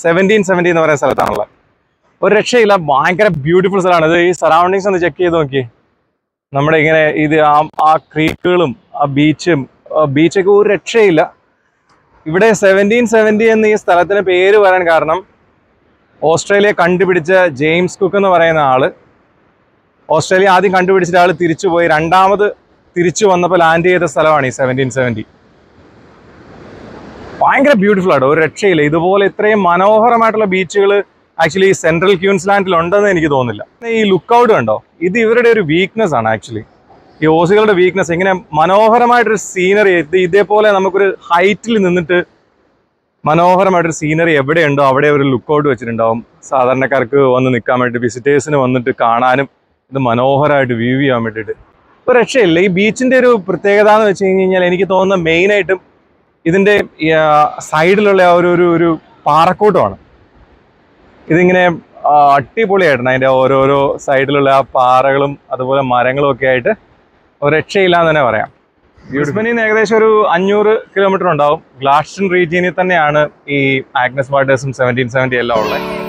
seventeen seventy എന്ന് പറയുന്ന സ്ഥലത്താണുള്ളത് ഒരു രക്ഷയില്ല ഭയങ്കര ബ്യൂട്ടിഫുൾ സ്ഥലമാണ് ഇത് ഈ സറൗണ്ടിങ്സ് ഒന്ന് ചെക്ക് ചെയ്ത് നോക്കി നമ്മുടെ ഇങ്ങനെ ഇത് ആ ആ ക്രീക്കുകളും ആ ബീച്ചും ബീച്ചൊക്കെ ഒരു രക്ഷയില്ല ഇവിടെ സെവൻറ്റീൻ സെവൻറ്റി എന്ന ഈ സ്ഥലത്തിന് പേര് വരാൻ കാരണം ഓസ്ട്രേലിയ കണ്ടുപിടിച്ച ജെയിംസ് കുക്ക് എന്ന് പറയുന്ന ആള് ഓസ്ട്രേലിയ ആദ്യം കണ്ടുപിടിച്ചിട്ട് ആൾ തിരിച്ചു പോയി രണ്ടാമത് തിരിച്ചു വന്നപ്പോൾ ലാൻഡ് ചെയ്ത സ്ഥലമാണ് ഈ സെവൻറ്റീൻ സെവൻറ്റി ഭയങ്കര ബ്യൂട്ടിഫുൾ ആണ് ഒരു രക്ഷയില്ല ഇതുപോലെ ഇത്രയും മനോഹരമായിട്ടുള്ള ബീച്ചുകൾ ആക്ച്വലി സെൻട്രൽ ക്യൂൻസ്ലാൻഡിൽ ഉണ്ടെന്ന് എനിക്ക് തോന്നുന്നില്ല ഈ ലുക്ക് ഔട്ട് കണ്ടോ ഇത് ഇവരുടെ ഒരു വീക്ക്നെസ് ആണ് ആക്ച്വലി ഈ ഓസികളുടെ വീക്ക്നെസ് ഇങ്ങനെ മനോഹരമായിട്ടൊരു സീനറി ഇത് ഇതേപോലെ നമുക്കൊരു ഹൈറ്റിൽ നിന്നിട്ട് മനോഹരമായിട്ടൊരു സീനറി എവിടെയുണ്ടോ അവിടെ ഒരു ലുക്ക് ഔട്ട് വെച്ചിട്ടുണ്ടാവും സാധാരണക്കാർക്ക് വന്ന് നിൽക്കാൻ വേണ്ടി വിസിറ്റേഴ്സിന് വന്നിട്ട് കാണാനും ഇത് മനോഹരമായിട്ട് വ്യൂ ചെയ്യാൻ വേണ്ടിയിട്ട് ഒരു രക്ഷയില്ല ഈ ബീച്ചിന്റെ ഒരു പ്രത്യേകത എന്ന് വെച്ച് കഴിഞ്ഞ് കഴിഞ്ഞാൽ എനിക്ക് തോന്നുന്നത് മെയിനായിട്ടും ഇതിന്റെ ഈ, ആ, സൈഡിലുള്ള ആ ഒരു ഒരു ഒരു പാറക്കൂട്ടമാണ് ഇതിങ്ങനെ ആ, അടിപൊളിയായിട്ടാണ് അതിന്റെ ഓരോരോ സൈഡിലുള്ള ആ പാറകളും അതുപോലെ മരങ്ങളും ഒക്കെ ആയിട്ട് ഒരു രക്ഷയില്ല എന്ന് തന്നെ പറയാം ബ്രിസ്ബനിൽ നിന്ന് ഏകദേശം ഒരു അഞ്ഞൂറ് കിലോമീറ്റർ ഉണ്ടാവും ഗ്ലാസ്റ്റൺ റീജിയനിൽ തന്നെയാണ് ഈ ആഗ്നസ് വാട്ടേഴ്സും സെവൻറ്റീൻ സെവൻറ്റി എല്ലാം ഉള്ളത്